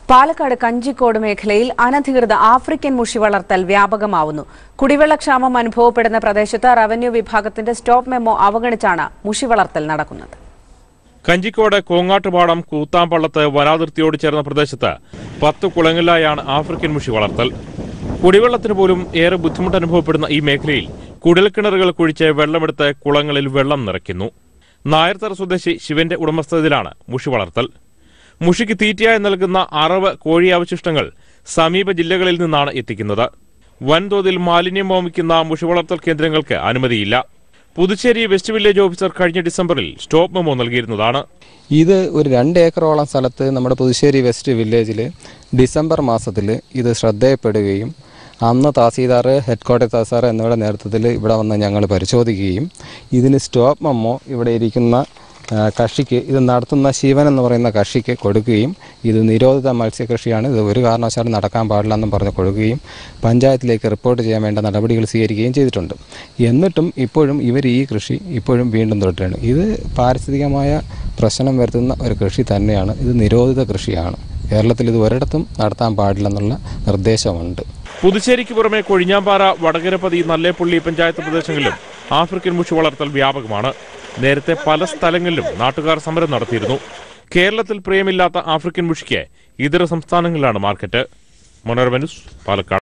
പാലക്കാട് കഞ്ചിക്കോട് മേഖലയിൽ അനധികൃത ആഫ്രിക്കൻ മുഷി വളർത്തൽ വ്യാപകമാവുന്നു കുടിവെള്ളക്ഷാമം അനുഭവപ്പെടുന്ന പ്രദേശത്ത് റവന്യൂ വിഭാഗത്തിന്റെ സ്റ്റോപ്പ് മെമ്മോ അവഗണിച്ചാണ് മുഷി വളർത്തൽ നടക്കുന്നത് കഞ്ചിക്കോട് കോങ്ങാട്ടുപാടം കൂത്താമ്പള്ളത്ത് വനാതിർത്തിയോട് ചേർന്ന പ്രദേശത്ത് പത്ത് കുളങ്ങളിലായാണ് ആഫ്രിക്കൻ മുഷി വളർത്തൽ കുടിവെള്ളത്തിന് പോലും ഏറെ ബുദ്ധിമുട്ട് അനുഭവപ്പെടുന്ന ഈ മേഖലയിൽ കുഴൽക്കിണറുകൾ കുഴിച്ച് വെള്ളമെടുത്ത് കുളങ്ങളിൽ വെള്ളം നിറയ്ക്കുന്നു നായർത്തറ സ്വദേശി ശിവന്റെ ഉടമസ്ഥതയിലാണ് മുഷി വളർത്തൽ മുഷിക്ക് തീറ്റയായി നൽകുന്ന അറവ് കോഴി അവശിഷ്ടങ്ങൾ സമീപ ജില്ലകളിൽ നിന്നാണ് എത്തിക്കുന്നത് വൻതോതിൽ മാലിന്യം വമിക്കുന്ന മുഷി വളർത്തൽ കേന്ദ്രങ്ങൾക്ക് അനുമതിയില്ല പുതുച്ചേരി വെസ്റ്റ് വില്ലേജ് ഓഫീസർ കഴിഞ്ഞ ഡിസംബറിൽ സ്റ്റോപ്പ് മെമ്മോ നൽകിയിരുന്നതാണ് ഇത് ഒരു രണ്ട് ഏക്കറോളം സ്ഥലത്ത് നമ്മുടെ പുതുശ്ശേരി വെസ്റ്റ് വില്ലേജിൽ ഡിസംബർ മാസത്തിൽ ഇത് ശ്രദ്ധയപ്പെടുകയും അന്ന് തഹസീൽദാർ ഹെഡ് ക്വാർട്ടർ തഹസാർ എന്നിവരുടെ നേതൃത്വത്തിൽ ഇവിടെ വന്ന് ഞങ്ങൾ പരിശോധിക്കുകയും ഇതിന് സ്റ്റോപ്പ് മെമ്മോ ഇവിടെ ഇരിക്കുന്ന ആ, കക്ഷിക്ക് ഇത് നടത്തുന്ന ശിവൻ എന്ന് പറയുന്ന കക്ഷിക്ക് കൊടുക്കുകയും ഇത് നിരോധിത മത്സ്യകൃഷിയാണ് ഇത് ഒരു കാരണവശാലും നടക്കാൻ പാടില്ല എന്നും പറഞ്ഞ് കൊടുക്കുകയും പഞ്ചായത്തിലേക്ക് റിപ്പോർട്ട് ചെയ്യാൻ വേണ്ട നടപടികൾ സ്വീകരിക്കുകയും ചെയ്തിട്ടുണ്ട് എന്നിട്ടും ഇപ്പോഴും ഇവർ ഈ കൃഷി ഇപ്പോഴും വീണ്ടും തുടരുകയാണ് ഇത് പാരിസ്ഥിതികമായ പ്രശ്നം വരുത്തുന്ന ഒരു കൃഷി തന്നെയാണ് ഇത് നിരോധിത കൃഷിയാണ് കേരളത്തിൽ ഇത് ഒരിടത്തും നടത്താൻ പാടില്ലെന്നുള്ള നിർദ്ദേശമുണ്ട് പുതുച്ചേരിക്ക് പുറമെ കൊഴിഞ്ഞാമ്പാറ വടകരപ്പതി നല്ലേപ്പള്ളി പഞ്ചായത്ത് പ്രദേശങ്ങളിലും ആഫ്രിക്കൻ മുഷി വളർത്തൽ വ്യാപകമാണ് നേരത്തെ പല സ്ഥലങ്ങളിലും നാട്ടുകാർ സമരം നടത്തിയിരുന്നു കേരളത്തിൽ പ്രിയമില്ലാത്ത ആഫ്രിക്കൻ മുഷിക്ക് ഇതര സംസ്ഥാനങ്ങളിലാണ് മാർക്കറ്റ് മനോരമ ന്യൂസ് പാലക്കാട്